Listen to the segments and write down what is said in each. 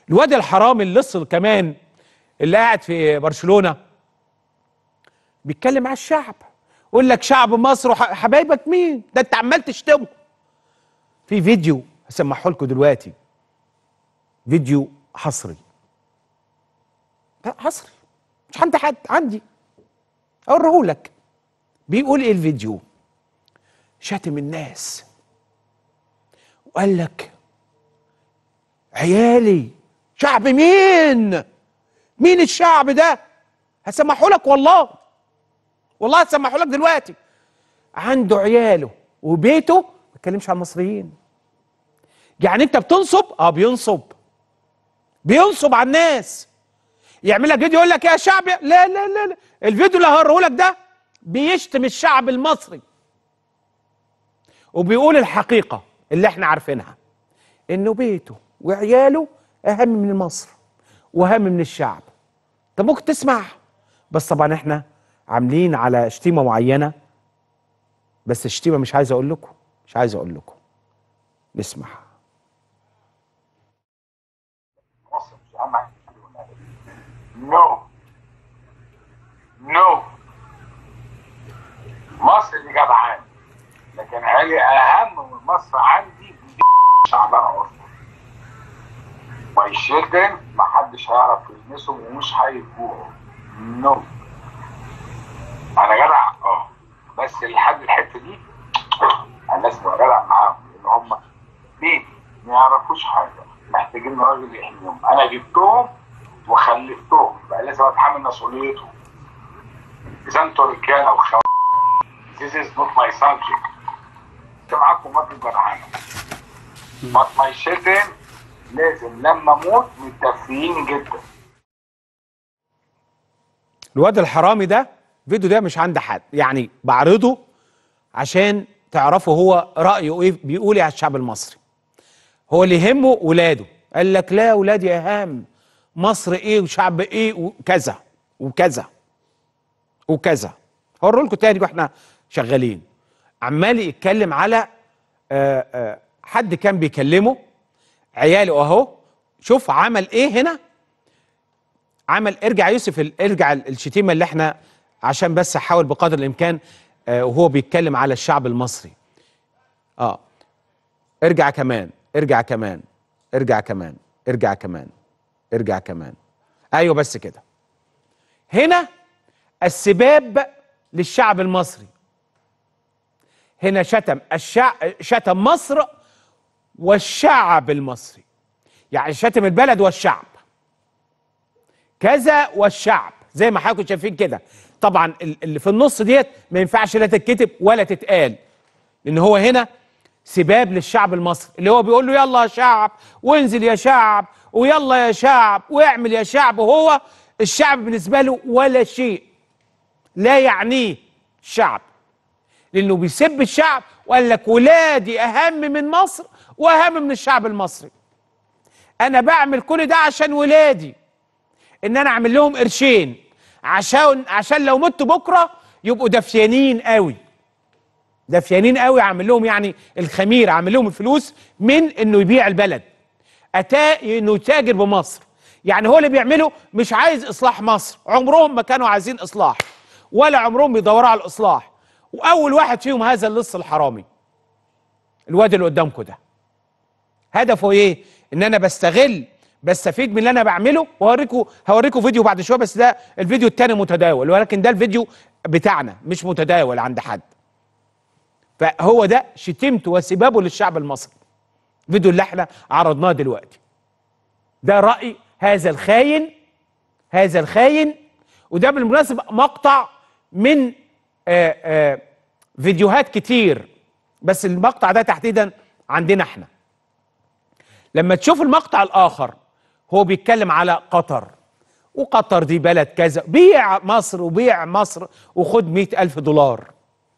الواد الحرامي اللص كمان اللي قاعد في برشلونه بيتكلم على الشعب يقول لك شعب مصر وحبايبك مين ده انت عمال تشتمه في فيديو هسمحه لكم دلوقتي فيديو حصري لا حصري مش عند حد عندي اوريه لك بيقول ايه الفيديو شاتم الناس وقال لك عيالي شعب مين مين الشعب ده هسمحه لك والله والله هسمحه لك دلوقتي عنده عياله وبيته ما بيتكلمش على المصريين يعني انت بتنصب اه بينصب بينصب على الناس يعمل لك فيديو يقول لك يا شعب لا لا لا, لا. الفيديو اللي هوريه لك ده بيشتم الشعب المصري وبيقول الحقيقه اللي احنا عارفينها انه بيته وعياله اهم من مصر واهم من الشعب طب ممكن تسمع بس طبعا احنا عاملين على شتيمه معينه بس الشتيمه مش عايز اقول لكم مش عايز اقول لكم نسمع مصر مش اهم حاجه نو نو مصر دي جدعان لكن عيالي اهم من مصر عندي شعبها اصلا ماي شيلدرن محدش هيعرف يلمسهم ومش هيجوعوا نو انا جدع اه بس لحد الحته دي الناس تبقى جدع معاهم لان هم بيبي ما يعرفوش حاجه محتاجين راجل يحميهم انا جبتهم وخلفتهم بقى لازم اتحمل مسؤوليتهم اذا انتوا رجاله وخوات This is not my subject انت معاكم ما في جدعانه but my children لازم لما اموت متدفيين جدا الواد الحرامي ده الفيديو ده مش عند حد يعني بعرضه عشان تعرفوا هو رأيه ايه بيقول ايه على الشعب المصري هو اللي يهمه ولاده قال لك لا ولادي اهم مصر ايه وشعب ايه وكذا وكذا وكذا هوري لكم تاني واحنا شغالين عمال يتكلم على آآ آآ حد كان بيكلمه عياله اهو شوف عمل ايه هنا عمل ارجع يوسف ال- ارجع ال- الشتيمه اللي احنا عشان بس احاول بقدر الامكان آه وهو بيتكلم على الشعب المصري اه ارجع كمان ارجع كمان ارجع كمان ارجع كمان ارجع كمان ايوه بس كده هنا السباب للشعب المصري هنا شتم الشعب شتم مصر والشعب المصري يعني شتم البلد والشعب كذا والشعب زي ما حضراتكم شايفين كده طبعا ال- اللي في النص ديت ما ينفعش لا تتكتب ولا تتقال لان هو هنا سباب للشعب المصري اللي هو بيقول له يلا يا شعب وانزل يا شعب ويلا يا شعب واعمل يا شعب وهو الشعب بالنسبه له ولا شيء لا يعنيه الشعب لانه بيسب الشعب وقال لك ولادي اهم من مصر واهم من الشعب المصري انا بعمل كل ده عشان ولادي ان انا اعمل لهم قرشين عشان عشان لو مت بكره يبقوا دفيانين قوي دفيانين قوي اعمل لهم يعني الخميره اعمل لهم الفلوس من انه يبيع البلد أتا انه يتاجر بمصر يعني هو اللي بيعمله مش عايز اصلاح مصر عمرهم ما كانوا عايزين اصلاح ولا عمرهم بيدوروا على الاصلاح واول واحد فيهم هذا اللص الحرامي الواد اللي قدامكم ده هدفه ايه ان انا بستغل بستفيد من اللي انا بعمله وهوريكم هوريكم فيديو بعد شويه بس ده الفيديو التاني متداول ولكن ده الفيديو بتاعنا مش متداول عند حد فهو ده شتمته وسبابه للشعب المصري الفيديو اللي احنا عرضناه دلوقتي ده رأي هذا الخاين هذا الخاين وده بالمناسبة مقطع من آآ آآ فيديوهات كتير بس المقطع ده تحديدا عندنا احنا لما تشوف المقطع الآخر هو بيتكلم على قطر وقطر دي بلد كذا بيع مصر وبيع مصر وخد مئة ألف دولار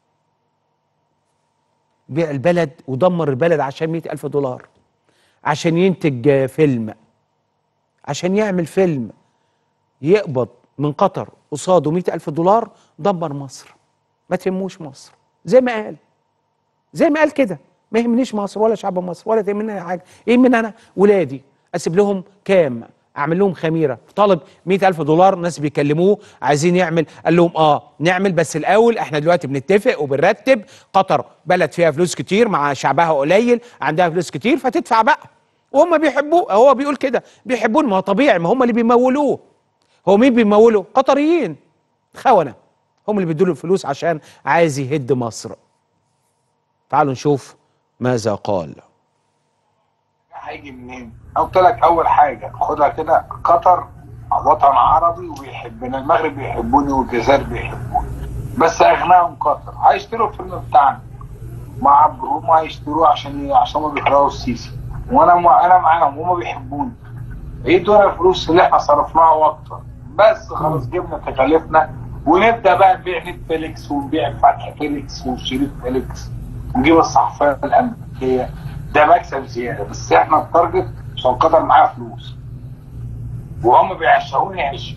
بيع البلد ودمر البلد عشان مئة ألف دولار عشان ينتج آه، فيلم عشان يعمل فيلم يقبض من قطر قصاده مئة ألف دولار دمر مصر ما تهموش مصر زي ما قال زي ما قال كده ما يهمنيش مصر ولا شعب مصر ولا تهمني أي حاجه يهمني انا ولادي اسيب لهم كام اعمل لهم خميره طالب مئة ألف دولار ناس بيكلموه عايزين يعمل قال لهم اه نعمل بس الاول احنا دلوقتي بنتفق وبنرتب قطر بلد فيها فلوس كتير مع شعبها قليل عندها فلوس كتير فتدفع بقى وهم بيحبوه هو بيقول كده بيحبون ما هو طبيعي ما هم اللي بيمولوه هو مين بيموله قطريين خونه هم اللي بيدوا له الفلوس عشان عايز يهد مصر تعالوا نشوف ماذا قال هيجي منين؟ قلت لك اول حاجه خدها كده قطر وطن عربي وبيحبنا المغرب بيحبوني والجزائر بيحبوني بس اغناهم قطر هيشتروا الفيلم بتاعنا مع بروم هيشتروه عشان عشان هم بيكرهوا السيسي وانا مع انا معاهم وهم بيحبوني يدونا الفلوس اللي احنا صرفناها واكتر بس خلاص جبنا تكاليفنا ونبدا بقى نبيع نتفليكس ونبيع فتح فيليكس وشريط فيليكس ونجيب الصحفيه الامريكيه ده مكسب زياده بس احنا التارجت عشان قطر معاها فلوس وهم بيعشقوني عيش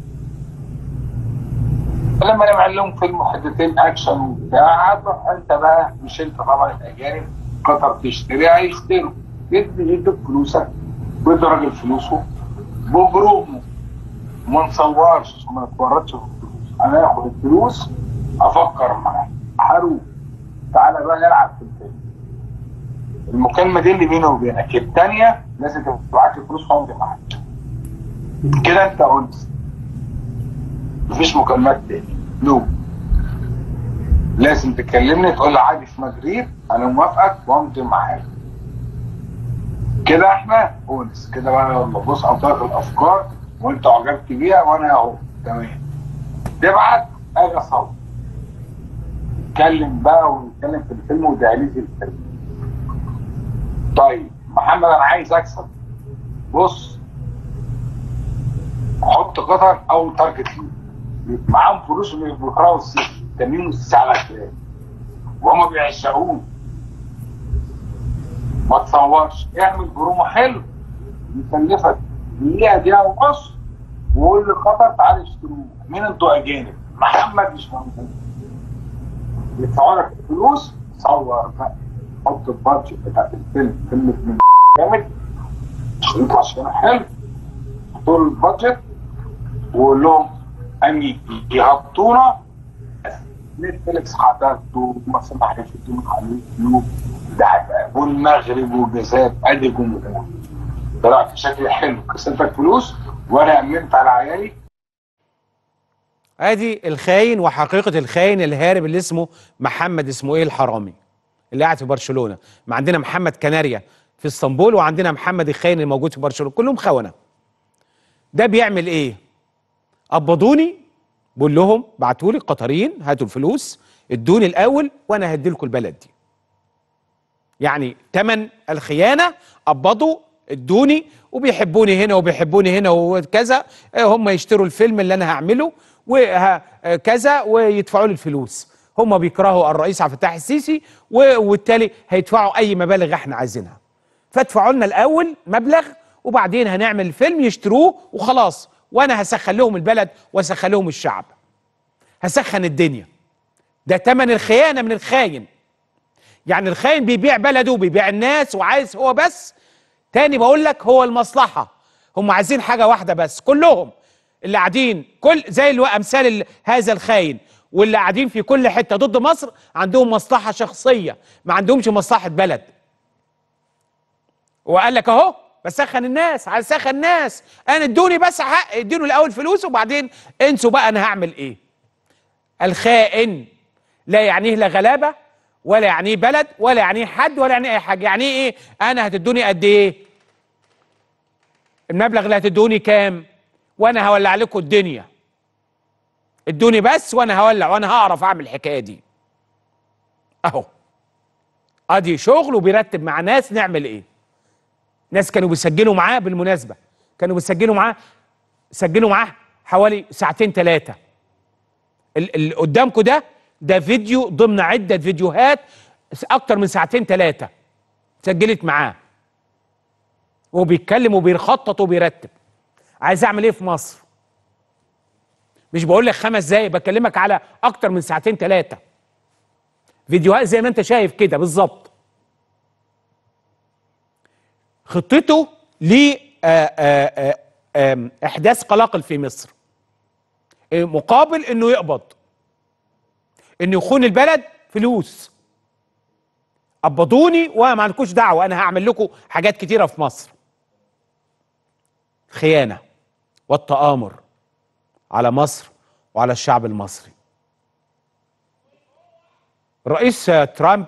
لما نعمل لهم فيلم حدتين اكشن وبتاع هتروح انت بقى مش انت طبعا الاجانب قطر تشتري هيشتروا يدي يدوا فلوسك ويدوا راجل فلوسه بجرومه ما نصورش ما نتورطش في الفلوس انا اخد الفلوس افكر معاه هروح تعالى بقى نلعب في الفيلم المكالمه دي اللي بيني وبينك الثانيه لازم تبعت لي فلوس وامضي معاك كده انت انس مفيش مكالمات تاني نو لازم تكلمني تقول لي عادي في مدريد انا موافقك وامضي معاك كده احنا انس كده بقى يلا بص اعطاك الافكار وانت عجبت بيها وانا اهو تمام تبعت اجي اصور نتكلم بقى ونتكلم في الفيلم ودهاليز الفيلم طيب محمد انا عايز اكسب بص حط قطر اول تارجت ليه معاهم فلوس اللي بيكرهوا السيسي تميم السيسي على الكلام وهم بيعشقوه ما تصورش اعمل برومو حلو يكلفك دقيقه دقيقه ونص وقول لقطر تعالى اشتروه مين انتوا اجانب محمد مش موجود يدفعوا لك الفلوس صور بقى حط البادجت بتاعت الفيلم فيلم من جامد يطلع شغل حلو طول البادجت وقول لهم اني يهبطونا نتفليكس حضرته مثلا هيشوفوا على اليوتيوب ده هيبقى والمغرب والجزائر ادي جمهور طلعت بشكل حلو كسبتك فلوس وانا امنت على عيالي ادي الخاين وحقيقه الخاين الهارب اللي اسمه محمد اسمه ايه الحرامي اللي قاعد في برشلونه ما عندنا محمد كناريا في اسطنبول وعندنا محمد الخاين اللي موجود في برشلونه كلهم خونه ده بيعمل ايه قبضوني بقول لهم بعتوا لي القطريين هاتوا الفلوس ادوني الاول وانا هدي لكم البلد دي يعني تمن الخيانه قبضوا ادوني وبيحبوني هنا وبيحبوني هنا وكذا هم يشتروا الفيلم اللي انا هعمله وكذا ويدفعوا لي الفلوس هم بيكرهوا الرئيس عبد الفتاح السيسي وبالتالي هيدفعوا اي مبالغ احنا عايزينها فادفعوا لنا الاول مبلغ وبعدين هنعمل الفيلم يشتروه وخلاص وانا هسخن لهم البلد واسخن لهم الشعب هسخن الدنيا ده تمن الخيانه من الخاين يعني الخاين بيبيع بلده وبيبيع الناس وعايز هو بس تاني بقول لك هو المصلحه هم عايزين حاجه واحده بس كلهم اللي قاعدين كل زي اللي امثال ال- هذا الخاين واللي قاعدين في كل حته ضد مصر عندهم مصلحه شخصيه ما عندهمش مصلحه بلد وقال لك اهو بسخن الناس عايز اسخن الناس انا ادوني بس حق اديله الاول فلوس وبعدين انسوا بقى انا هعمل ايه الخائن لا يعنيه لا غلابه ولا يعنيه بلد ولا يعنيه حد ولا يعنيه اي حاجه يعني ايه انا هتدوني قد ايه المبلغ اللي هتدوني كام وانا هولع لكم الدنيا ادوني بس وانا هولع وانا هعرف اعمل الحكايه دي اهو ادي شغل وبيرتب مع ناس نعمل ايه ناس كانوا بيسجلوا معاه بالمناسبه كانوا بيسجلوا معاه سجلوا معاه حوالي ساعتين ثلاثه اللي قدامكم ده ده فيديو ضمن عده فيديوهات اكتر من ساعتين ثلاثه سجلت معاه وهو بيتكلم وبيخطط وبيرتب عايز اعمل ايه في مصر مش بقول لك خمس دقايق بكلمك على اكتر من ساعتين ثلاثه فيديوهات زي ما انت شايف كده بالظبط خطته لإحداث قلاقل في مصر آه، مقابل إنه يقبض إنه يخون البلد فلوس قبضوني وما عندكوش دعوة أنا هعمل لكم حاجات كتيرة في مصر خيانة والتآمر على مصر وعلى الشعب المصري الرئيس آه، ترامب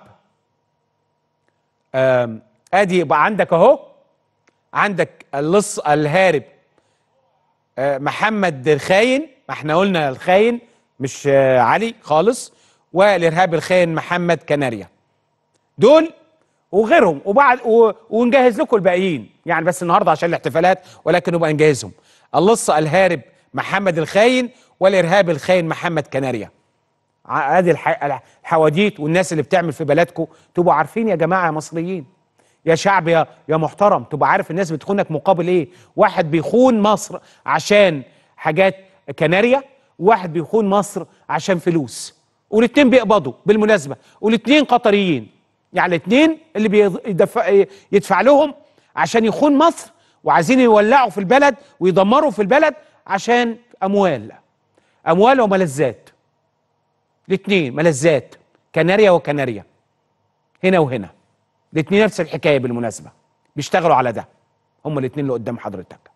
آم، ادي يبقى عندك اهو عندك اللص الهارب آه، محمد الخاين ما احنا قلنا الخاين مش آه، علي خالص والارهاب الخاين محمد كناريا دول وغيرهم وبعد و- ونجهز لكم الباقيين يعني بس النهارده عشان الاحتفالات ولكن نبقى نجهزهم اللص الهارب محمد الخاين والارهاب الخاين محمد كناريا ع- ادي الح- الحواديت والناس اللي بتعمل في بلدكم تبقوا عارفين يا جماعه يا مصريين يا شعب يا يا محترم تبقى عارف الناس بتخونك مقابل ايه واحد بيخون مصر عشان حاجات كناريا وواحد بيخون مصر عشان فلوس والاتنين بيقبضوا بالمناسبه والاتنين قطريين يعني الاتنين اللي بيدفع يدفع لهم عشان يخون مصر وعايزين يولعوا في البلد ويدمروا في البلد عشان اموال اموال وملذات الاثنين ملذات كناريا وكناريا هنا وهنا الاثنين نفس الحكايه بالمناسبه بيشتغلوا على ده هما الاثنين اللي قدام حضرتك